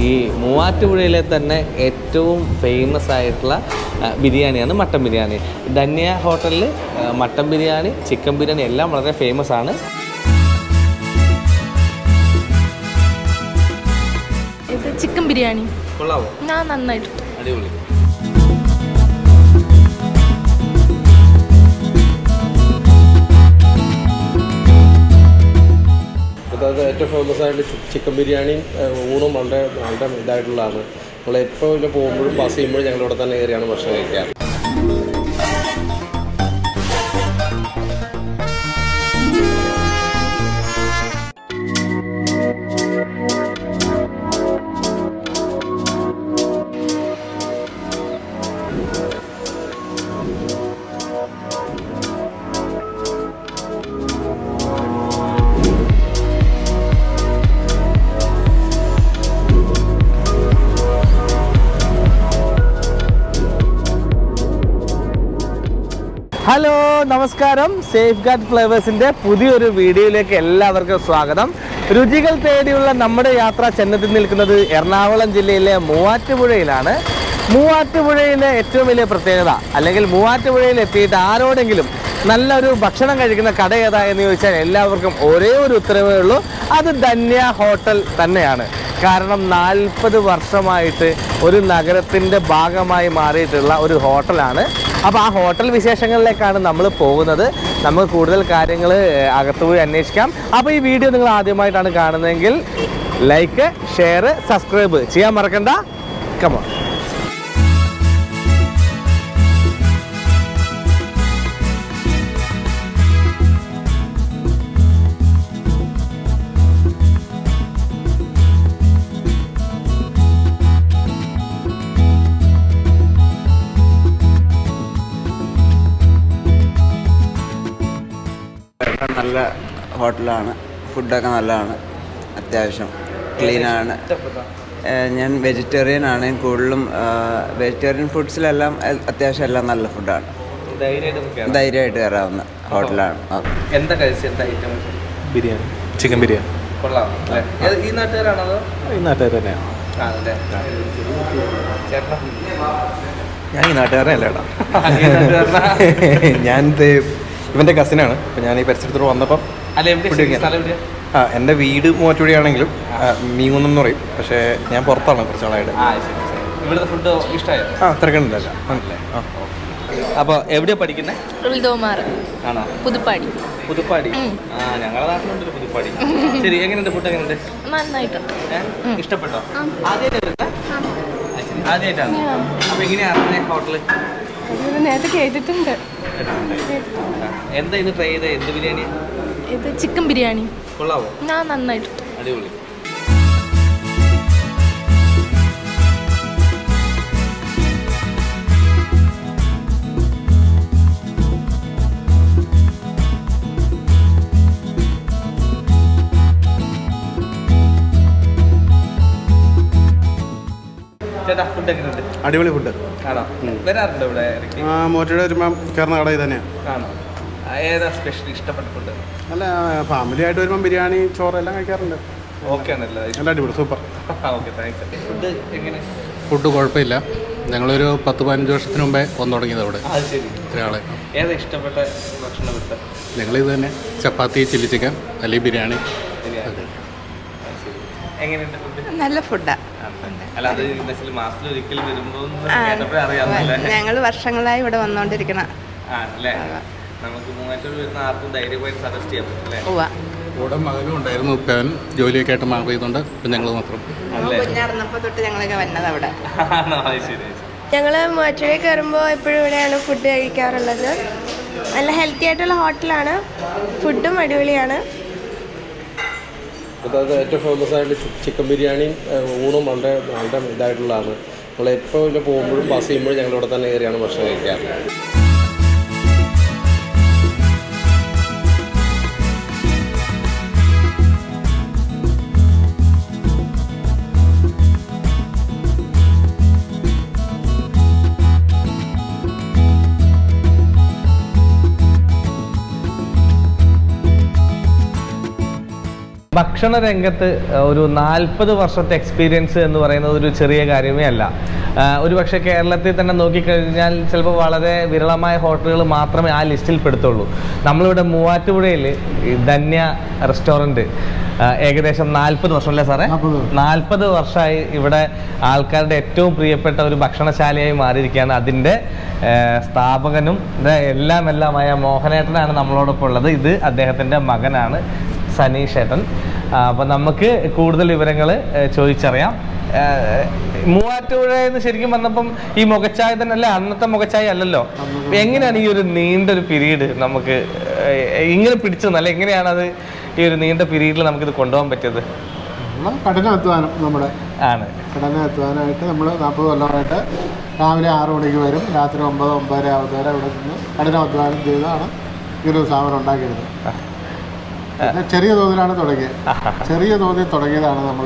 ഈ മൂവാറ്റുപുഴയിലെ തന്നെ ഏറ്റവും ഫേമസ് ആയിട്ടുള്ള ആ, ബിരിയാണിയാണ് മട്ടൻ ബിരിയാണി ധന്യ ഹോട്ടലിൽ ആ, മട്ടൻ ബിരിയാണി ചിക്കൻ ബിരിയാണി എല്ലാം വളരെ ഫേമസ് ആണ് ഇത് ചിക്കൻ ബിരിയാണി കൊള്ളാവോ ഞാൻ നന്നായിട്ട് അടിപൊളി അതായത് ഏറ്റവും ഫേമസ് ആയിട്ട് ചി- ചിക്കൻ ബിരിയാണിയും ഏഹ്, ഊണും വളരെ വളരെ ഇതായിട്ടുള്ളതാണ് നമ്മൾ എപ്പോൾ ഇതിൽ പോകുമ്പോഴും പാസ് ചെയ്യുമ്പോഴും ഞങ്ങൾ ഇവിടെ തന്നെ കയറിയാണ് ഭക്ഷണം കഴിക്കാറ് ഹലോ നമസ്കാരം സേഫ് ഗാർഡ് ഫ്ലേവേഴ്സിൻ്റെ പുതിയൊരു വീഡിയോയിലേക്ക് എല്ലാവർക്കും സ്വാഗതം രുചികൾ തേടിയുള്ള നമ്മുടെ യാത്ര ചെന്നെത്തി നിൽക്കുന്നത് എറണാകുളം ജില്ലയിലെ മൂവാറ്റുപുഴയിലാണ് മൂവാറ്റുപുഴയിലെ ഏറ്റവും വലിയ പ്രത്യേകത അല്ലെങ്കിൽ മൂവാറ്റുപുഴയിൽ എത്തിയിട്ട് ആരോടെങ്കിലും നല്ലൊരു ഭക്ഷണം കഴിക്കുന്ന കട ഏതാ എന്ന് ചോദിച്ചാൽ എല്ലാവർക്കും ഒരേ ഒരു ഉത്തരവേ ഉള്ളൂ അത് ധന്യ ഹോട്ടൽ തന്നെയാണ് കാരണം നാൽപ്പത് വർഷമായിട്ട് ഒരു നഗരത്തിൻ്റെ ഭാഗമായി മാറിയിട്ടുള്ള ഒരു ഹോട്ടലാണ് അപ്പോൾ ആ ഹോട്ടൽ വിശേഷങ്ങളിലേക്കാണ് നമ്മൾ പോകുന്നത് നമുക്ക് കൂടുതൽ കാര്യങ്ങൾ അകത്ത് പോയി അന്വേഷിക്കാം അപ്പോൾ ഈ വീഡിയോ നിങ്ങൾ ആദ്യമായിട്ടാണ് കാണുന്നതെങ്കിൽ ലൈക്ക് ഷെയർ സബ്സ്ക്രൈബ് ചെയ്യാൻ മറക്കണ്ട കമോ നല്ല ഹോട്ടലാണ് ഫുഡൊക്കെ നല്ലതാണ് അത്യാവശ്യം ക്ലീനാണ് ഞാൻ വെജിറ്റേറിയൻ ആണ് കൂടുതലും വെജിറ്റേറിയൻ ഫുഡ്സിലെല്ലാം അ- അത്യാവശ്യം എല്ലാം നല്ല ഫുഡാണ് ധൈര്യമായിട്ട് കയറാവുന്ന ഹോട്ടലാണ് ആ. എന്താ കഴിച്ചത് എന്താ ഐറ്റം ബിരിയാണി ചിക്കൻ ബിരിയാണി കൊള്ളാം അല്ലേ ഏത് ഈ നാട്ടുകാരാണോ അതോ ഈ നാട്ടുകാർ തന്നെയാണ് ആണല്ലേ ചേട്ടനോ ഞാൻ ഈ നാട്ടുകാരനല്ല ഏട്ടാ ഈ നാട്ടുകാരനാ? ഞാൻ ഇത് ഇവൻ്റെ കസിനാണ് അപ്പം ഞാൻ ഈ പരിസരത്തോട് വന്നപ്പം അല്ല എവിടെ ഫുഡ് കഴിക്കാൻ. സ്ഥലം എവിടെയാ ആ എൻ്റെ വീട് മൂവാറ്റുപുഴയാണെങ്കിലും മീങ്ങുന്നം എന്ന് പറയും പക്ഷേ ഞാൻ പുറത്താണ് കുറച്ച് നാളായിട്ട് ആ ശരി ശരി ഇവിടുത്തെ ഫുഡ് ഇഷ്ടമായോ ആ തിരക്കണ്ടില്ല ആ അപ്പോൾ എവിടെയാ പഠിക്കുന്നത് ഉൾദോമാർ ആണോ പുതുപ്പാടി പുതുപ്പാടി ആ ഞങ്ങളുടെ നാട്ടിലുണ്ടൊരു പുതുപ്പാടി ശരി എങ്ങനെയുണ്ട് ഫുഡ് എങ്ങനെയുണ്ട് നന്നായിട്ടുണ്ട് ഏ? ഇഷ്ടപ്പെട്ടോ ആദ്യമായിട്ട് വരുന്നത് ആദ്യമായിട്ടാണ് അപ്പൊ എങ്ങനെയാ അറിഞ്ഞ ഹോട്ടല് ഇത് നേരത്തെ കേട്ടിട്ടുണ്ട് എന്താ ഇന്ന് ട്രൈ ചെയ്ത എന്ത് ബിരിയാണി ഇത് ചിക്കൻ ബിരിയാണി കൊള്ളാവോ ഞാൻ നന്നായിട്ടുണ്ട് അടിപൊളി ചേട്ടാ ഫുഡ് എങ്ങനെയുണ്ട് അടിപൊളി ഫുഡ് ആണോ വരാറുണ്ടോ ഇവിടെ ഇടയ്ക്ക് ആ മോറ്റയുടെ വരുമ്പം കയറുന്ന കട ഇത് തന്നെയാണ് ആണോ ആ, ഏതാ സ്പെഷ്യൽ ഇഷ്ടപ്പെട്ട ഫുഡ് നല്ല ഫാമിലി ആയിട്ട് വരുമ്പം ബിരിയാണി ചോറ് എല്ലാം കഴിക്കാറുണ്ട് ഓക്കെ ആണല്ലോ നല്ല അടിപൊളി സൂപ്പർ ഓക്കെ താങ്ക്സ് ഫുഡ് എങ്ങനെ ഫുഡ് കുഴപ്പമില്ല ഞങ്ങളൊരു പത്ത് പതിനഞ്ച് വർഷത്തിന് മുമ്പേ വന്നു തുടങ്ങിയത് അവിടെ അത് ശരി ഒരാളെ ഏതാ ഇഷ്ടപ്പെട്ട ഭക്ഷണം ഇവിടുത്തെ ഞങ്ങളിത് തന്നെ ചപ്പാത്തി ചില്ലി ചിക്കൻ അല്ലെങ്കിൽ ബിരിയാണി ബിരിയാണി അത് ശരി. എങ്ങനെയുണ്ട് ഫുഡ് നല്ല ഫുഡാ അല്ല അത് എന്താ മാസത്തിൽ ഒരിക്കൽ വരുമ്പോൾ കേട്ടപ്പോഴേ അറിയാമല്ലേ ഞങ്ങൾ വർഷങ്ങളായി ഇവിടെ വന്നുകൊണ്ടിരിക്കണം ആ അല്ലേ നമുക്ക് മൂവാറ്റൂർ വരുന്ന ആർക്കും ധൈര്യമായിട്ട് സജസ്റ്റ് ചെയ്യാൻ പറ്റും അല്ലേ ഉവ്വ കൂടെ മകനും ഉണ്ടായിരുന്നു ഇപ്പം അവൻ ജോലിയൊക്കെ ആയിട്ട് മാറിയതുകൊണ്ട് ഇപ്പം ഞങ്ങൾ മാത്രം അല്ലേ കുഞ്ഞാർന്നപ്പോൾ തൊട്ട് ഞങ്ങളൊക്കെ വന്നത് അവിടെ ആണോ അത് ശരി അത് ശരി. ഞങ്ങൾ മൂവാറ്റുപുഴ കയറുമ്പോൾ എപ്പോഴും ഇവിടെയാണ് ഫുഡ് കഴിക്കാറുള്ളത് നല്ല ഹെൽത്തി ആയിട്ടുള്ള ഹോട്ടലാണ് ഫുഡും അടിപൊളിയാണ് അതായത് ഏറ്റവും ഫേമസ് ആയിട്ട് ചി- ചിക്കൻ ബിരിയാണിയും ഏഹ്, ഊണും വളരെ വളരെ ഇതായിട്ടുള്ളതാണ് നമ്മൾ എപ്പോൾ ഇതിൽ പോകുമ്പോഴും പാസ് ചെയ്യുമ്പോഴും ഞങ്ങൾ ഇവിടെ തന്നെ കയറിയാണ് ഭക്ഷണം കഴിക്കാറ് ഭക്ഷണ രംഗത്ത് ഒരു നാൽപ്പത് വർഷത്തെ എക്സ്പീരിയൻസ് എന്ന് പറയുന്നത് ഒരു ചെറിയ കാര്യമേ അല്ല ആ, ഒരു പക്ഷേ കേരളത്തിൽ തന്നെ നോക്കിക്കഴിഞ്ഞാൽ ചിലപ്പോൾ വളരെ വിരളമായ ഹോട്ടലുകൾ മാത്രമേ ആ ലിസ്റ്റിൽ പെടുത്തുള്ളൂ നമ്മളിവിടെ മൂവാറ്റുപുഴയിൽ ഈ ധന്യ റെസ്റ്റോറൻറ്റ് ഏകദേശം നാൽപ്പത് വർഷം അല്ലേ സാറേ നാൽപ്പത് വർഷമായി ഇവിടെ ആൾക്കാരുടെ ഏറ്റവും പ്രിയപ്പെട്ട ഒരു ഭക്ഷണശാലയായി മാറിയിരിക്കുകയാണ് അതിൻ്റെ ആ, സ്ഥാപകനും ഇത് എല്ലാം എല്ലാമായ മോഹനേട്ടനാണ് നമ്മളോടൊപ്പം ഉള്ളത് ഇത് അദ്ദേഹത്തിൻ്റെ മകനാണ് സനീഷ് ഏട്ടൻ അപ്പം നമുക്ക് കൂടുതൽ വിവരങ്ങൾ ചോദിച്ചറിയാം ആ, മൂവാറ്റുപുഴയിൽ നിന്ന് ശരിക്കും വന്നപ്പം ഈ മുഖച്ചായ തന്നെ അല്ലേ അന്നത്തെ മുഖച്ചായ അല്ലല്ലോ എങ്ങനെയാണ് ഈ ഒരു നീണ്ട ഒരു പീരീഡ് നമുക്ക് ആ, ഇങ്ങനെ പിടിച്ചു അല്ലെ എങ്ങനെയാണ് അത് ഈ ഒരു നീണ്ട പീരീഡിൽ നമുക്കിത് കൊണ്ടുപോകാൻ പറ്റിയത് നമ്മൾ കഠിന അധ്വാനം നമ്മുടെ ആണ് കഠിന അധ്വാനമായിട്ട് നമ്മൾ നാൽപ്പത് കൊല്ലമായിട്ട് രാവിലെ ആറ് മണിക്ക് വരും രാത്രി ഒമ്പത് ഒമ്പതര ആവുന്നവരെ ഇവിടെ നിന്ന് കഠിന അധ്വാനം ചെയ്താണ് ഇങ്ങനൊരു സ്ഥാപനം ഉണ്ടാക്കിയത് പിന്നെ ചെറിയ തോതിലാണ് തുടങ്ങിയത് ചെറിയ തോതിൽ തുടങ്ങിയതാണ് നമ്മൾ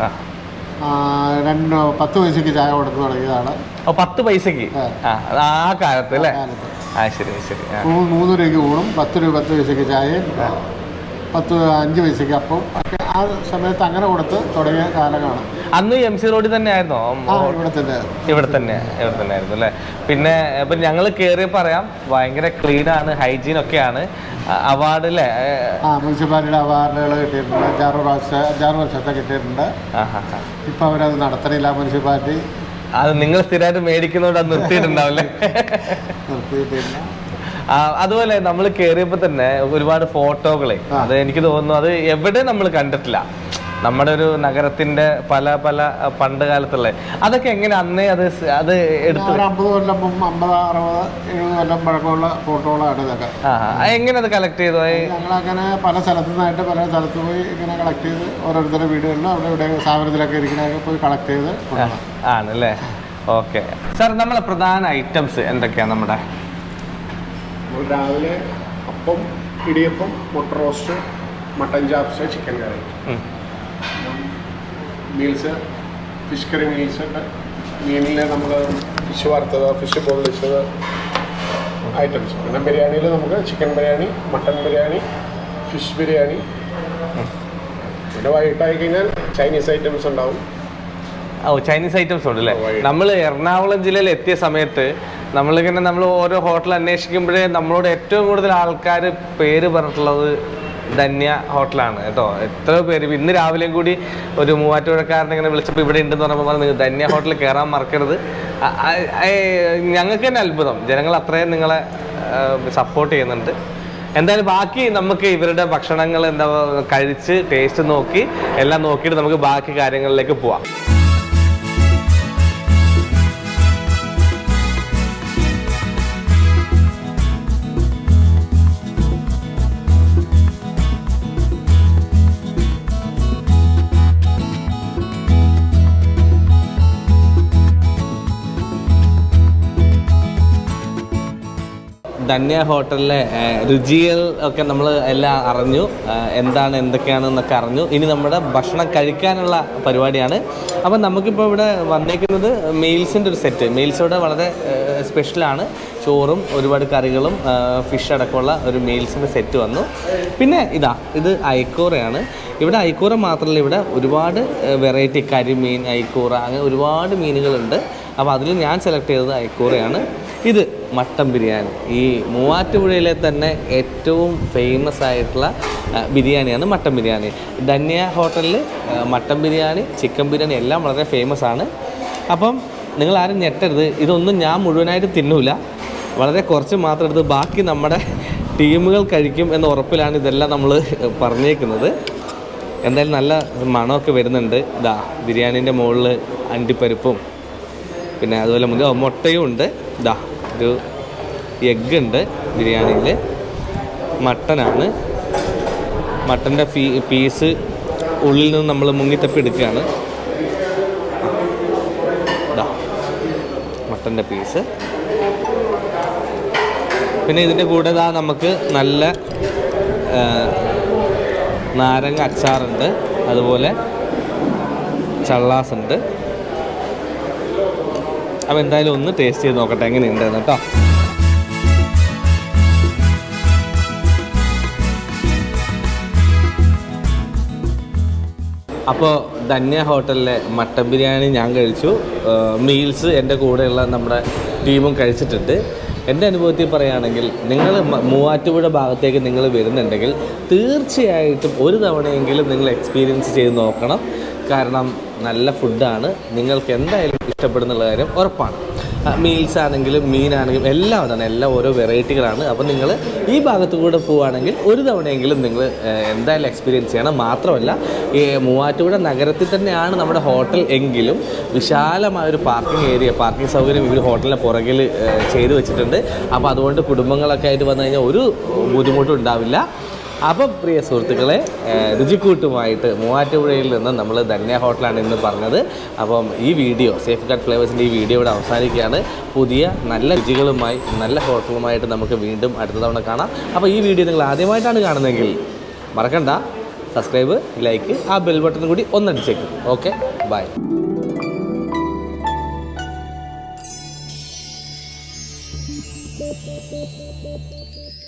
രണ്ട് പത്ത് പൈസയ്ക്ക് ചായ കൊടുത്ത് തുടങ്ങിയതാണ് ഓ പത്ത് പൈസക്ക് ആ അത് ആ കാലത്ത് അല്ലേ ആ ശരി ശരി ആ. മൂ- മൂന്ന് രൂപയ്ക്ക് ഊണും പത്ത് രൂപ പത്ത് പൈസയ്ക്ക് ചായയും പത്ത് അഞ്ച് പൈസയ്ക്ക് അപ്പവും ഒക്കെ ആ സമയത്ത് അങ്ങനെ കൊടുത്ത് തുടങ്ങിയ കാലമാണ് അന്ന് എം സി റോഡിൽ തന്നെ ആയിരുന്നോ ആ ഇവിടെ തന്നെ ഇവിടെ തന്നെ ഇവിടെ തന്നെ ആയിരുന്നു അല്ലേ പിന്നെ ഇപ്പൊ ഞങ്ങൾ കയറി പറയാം ഭയങ്കര ക്ലീൻ ആണ് ഹൈജീൻ ഒക്കെയാണ് അവാർഡ് അല്ലേ ആ മുനിസിപ്പാലിറ്റിയുടെ അവാർഡുകൾ കിട്ടിയിട്ടുണ്ട് അഞ്ചാറ് പ്രാവശ്യം അഞ്ചാറ് വർഷത്തെ കിട്ടിയിട്ടുണ്ട് ഇപ്പം അവരത് നടത്തണില്ല മുനിസിപ്പാലിറ്റി അത് നിങ്ങൾ സ്ഥിരമായിട്ട് മേടിക്കുന്നതുകൊണ്ട് അത് നിർത്തിയിട്ടുണ്ടാവില്ലേ നിർത്തിയിട്ടില്ല ആ, അതുപോലെ നമ്മൾ കയറിയപ്പോൾ തന്നെ ഒരുപാട് ഫോട്ടോകളെ അത് എനിക്ക് തോന്നുന്നു അത് എവിടെ നമ്മൾ കണ്ടിട്ടില്ല നമ്മുടെ ഒരു നഗരത്തിന്റെ പല പല അഹ്, പണ്ട് കാലത്തുള്ള അതൊക്കെ എങ്ങനെ അന്നേ അത് സ്- അത് എടുത്തു ഒരു അമ്പത് കൊല്ലം മുമ്പ് അമ്പത് അറുപത് എഴുപത് കൊല്ലം പഴക്കമുള്ള ഫോട്ടോകളാണ് ഇതൊക്കെ ആ ആ, എങ്ങനെ അത് കളക്ട് ചെയ്തു അത് ഞങ്ങളങ്ങനെ പല സ്ഥലത്തു നിന്നായിട്ട് പല സ്ഥലത്ത് പോയി ഇങ്ങനെ കളക്ട് ചെയ്ത് ഓരോരുത്തരുടെ വീടുകളിലും അവിടെ ഇവിടെ സ്ഥാപനത്തിലൊക്കെ ഇരിക്കണതൊക്കെ പോയി കളക്ട് ചെയ്ത് കൊണ്ടുവരണം. ആണല്ലേ ഓക്കെ സാർ നമ്മളെ പ്രധാന ഐറ്റംസ് എന്തൊക്കെയാണ് നമ്മുടെ നമ്മൾ രാവിലെ അപ്പം ഇടിയപ്പം മുട്ട roast mutton chops chicken curry ഉം. മീൽസ് ഫിഷ് കറി മീൽസ് ഉണ്ട് മീനിൽ നമ്മൾ ഫിഷ് വറുത്തത് ഫിഷ് പൊള്ളിച്ചത് ഐറ്റംസ് പിന്നെ ബിരിയാണിയിൽ നമുക്ക് chicken biryani mutton biryani fish biryani പിന്നെ വൈകിട്ടായി കഴിഞ്ഞാൽ ചൈനീസ് ഐറ്റംസ് ഉണ്ടാവും ഓ ചൈനീസ് ഐറ്റംസ് ഉണ്ട് അല്ലേ നമ്മൾ എറണാകുളം ജില്ലയിൽ എത്തിയ സമയത്ത് നമ്മളിങ്ങനെ നമ്മൾ ഓരോ ഹോട്ടൽ അന്വേഷിക്കുമ്പോഴേ നമ്മളോട് ഏറ്റവും കൂടുതൽ ആൾക്കാർ പേര് പറഞ്ഞിട്ടുള്ളത് ധന്യ ഹോട്ടലാണ് കേട്ടോ എത്ര പേര് ഇപ്പൊ ഇന്ന് രാവിലെയും കൂടി ഒരു മൂവാറ്റുപുഴക്കാരനെ ഇങ്ങനെ വിളിച്ചപ്പോൾ ഇവിടെ ഉണ്ടെന്ന് പറഞ്ഞപ്പോൾ പറഞ്ഞു ധന്യ ഹോട്ടലിൽ കയറാൻ മറക്കരുത് അ- അ- അയ് ഞങ്ങൾക്ക് തന്നെ അത്ഭുതം ജനങ്ങൾ അത്രയും നിങ്ങളെ സപ്പോർട്ട് ചെയ്യുന്നുണ്ട് എന്തായാലും ബാക്കി നമുക്ക് ഇവരുടെ ഭക്ഷണങ്ങൾ എന്താ കഴിച്ച് ടേസ്റ്റ് നോക്കി എല്ലാം നോക്കിയിട്ട് നമുക്ക് ബാക്കി കാര്യങ്ങളിലേക്ക് പോവാം ധന്യ ഹോട്ടലിലെ ആ, രുചികൾ ഒക്കെ നമ്മൾ എല്ലാം അറിഞ്ഞു ആ, എന്താണ് എന്തൊക്കെയാണെന്നൊക്കെ അറിഞ്ഞു ഇനി നമ്മുടെ ഭക്ഷണം കഴിക്കാനുള്ള പരിപാടിയാണ് അപ്പം നമുക്കിപ്പോൾ ഇവിടെ വന്നേക്കുന്നത് മീൽസിൻ്റെ ഒരു സെറ്റ് മീൽസ് ഇവിടെ വളരെ സ്പെഷ്യലാണ് ചോറും ഒരുപാട് കറികളും ഫിഷ് അടക്കമുള്ള ഒരു മീൽസിൻ്റെ സെറ്റ് വന്നു പിന്നെ ഇതാ ഇത് ഐക്കൂറയാണ് ഇവിടെ ഐക്കൂറ മാത്രമല്ല ഇവിടെ ഒരുപാട് വെറൈറ്റി കരിമീൻ ഐക്കൂറ അങ്ങനെ ഒരുപാട് മീനുകളുണ്ട് അപ്പോൾ അതിൽ ഞാൻ സെലക്ട് ചെയ്തത് ഐക്കൂറയാണ് ഇത് മട്ടൻ ബിരിയാണി ഈ മൂവാറ്റുപുഴയിലെ തന്നെ ഏറ്റവും ഫേമസ് ആയിട്ടുള്ള ആ, ബിരിയാണിയാണ് മട്ടൻ ബിരിയാണി ധന്യ ഹോട്ടലിൽ ആ, മട്ടൻ ബിരിയാണി ചിക്കൻ ബിരിയാണി എല്ലാം വളരെ ഫേമസ് ആണ് അപ്പം നിങ്ങൾ ആരും ഞെട്ടരുത് ഇതൊന്നും ഞാൻ മുഴുവനായിട്ട് തിന്നൂല വളരെ കുറച്ച് മാത്രം എടുത്ത് ബാക്കി നമ്മുടെ ടീമുകൾ കഴിക്കും എന്ന ഉറപ്പിലാണ് ഇതെല്ലാം നമ്മൾ പറഞ്ഞേക്കുന്നത് എന്തായാലും നല്ല മണമൊക്കെ വരുന്നുണ്ട് ഇതാ ബിരിയാണീൻ്റെ മുകളിൽ അണ്ടിപ്പരിപ്പും പിന്നെ അതുപോലെ മുതൽ മുട്ടയും ഉണ്ട് ഇതാ ഒരു എഗ്ഗ് ഉണ്ട് ബിരിയാണിയിൽ മട്ടനാണ് മട്ടൻ്റെ ഫീ പീസ് ഉള്ളിൽ നിന്ന് നമ്മൾ മുങ്ങിത്തപ്പി എടുക്കുകയാണ് ഇതാ മട്ടൻ്റെ പീസ് പിന്നെ ഇതിൻ്റെ കൂടെ ഇതാ നമുക്ക് നല്ല ആ, നാരങ്ങ അച്ചാറുണ്ട് അതുപോലെ ചള്ളാസ് ഉണ്ട് അപ്പോൾ എന്തായാലും ഒന്ന് ടേസ്റ്റ് ചെയ്ത് നോക്കട്ടെ എങ്ങനെയുണ്ടെന്ന് കേട്ടോ അപ്പോൾ ധന്യ ഹോട്ടലിലെ മട്ടൻ ബിരിയാണി ഞാൻ കഴിച്ചു മീൽസ് എൻ്റെ കൂടെയുള്ള നമ്മുടെ ടീമും കഴിച്ചിട്ടുണ്ട് എൻ്റെ അനുഭവത്തിൽ പറയുകയാണെങ്കിൽ നിങ്ങൾ മൂവാറ്റുപുഴ ഭാഗത്തേക്ക് നിങ്ങൾ വരുന്നുണ്ടെങ്കിൽ തീർച്ചയായിട്ടും ഒരു തവണയെങ്കിലും നിങ്ങൾ എക്സ്പീരിയൻസ് ചെയ്ത് നോക്കണം കാരണം നല്ല ഫുഡാണ് നിങ്ങൾക്ക് എന്തായാലും ഇഷ്ടപ്പെടുന്നുള്ള കാര്യം ഉറപ്പാണ് മീൽസ് ആണെങ്കിലും മീനാണെങ്കിലും എല്ലാം അതാണ് എല്ലാം ഓരോ വെറൈറ്റികളാണ് അപ്പോൾ നിങ്ങൾ ഈ ഭാഗത്തു കൂടെ പോവുകയാണെങ്കിൽ ഒരു തവണയെങ്കിലും നിങ്ങൾ എന്തായാലും എക്സ്പീരിയൻസ് ചെയ്യണം മാത്രമല്ല ഈ മൂവാറ്റുപുഴ നഗരത്തിൽ തന്നെയാണ് നമ്മുടെ ഹോട്ടൽ എങ്കിലും വിശാലമായ ഒരു പാർക്കിംഗ് ഏരിയ പാർക്കിംഗ് സൗകര്യം ഇവർ ഹോട്ടലിൻ്റെ പുറകിൽ ഏഹ്, ചെയ്തു വെച്ചിട്ടുണ്ട് അപ്പോൾ അതുകൊണ്ട് കുടുംബങ്ങളൊക്കെ ആയിട്ട് വന്നു കഴിഞ്ഞാൽ ഒരു ബുദ്ധിമുട്ടും ഉണ്ടാവില്ല അപ്പം പ്രിയ സുഹൃത്തുക്കളെ ഏഹ്, രുചിക്കൂട്ടുമായിട്ട് മൂവാറ്റുപുഴയിൽ നിന്ന് നമ്മൾ ധന്യ ഹോട്ടലാണ് ഇന്ന് പറഞ്ഞത് അപ്പം ഈ വീഡിയോ സേഫ് ഗാർഡ് ഫ്ലേവേഴ്സിൻ്റെ ഈ വീഡിയോ ഇവിടെ അവസാനിക്കുകയാണ് പുതിയ നല്ല രുചികളുമായി നല്ല ഹോട്ടലുമായിട്ട് നമുക്ക് വീണ്ടും അടുത്ത തവണ കാണാം അപ്പോൾ ഈ വീഡിയോ നിങ്ങൾ ആദ്യമായിട്ടാണ് കാണുന്നതെങ്കിൽ മറക്കണ്ട സബ്സ്ക്രൈബ് ലൈക്ക് ആ ബെൽ ബട്ടൺ കൂടി ഒന്നടിച്ചേക്കും ഓക്കെ ബൈ Thank you.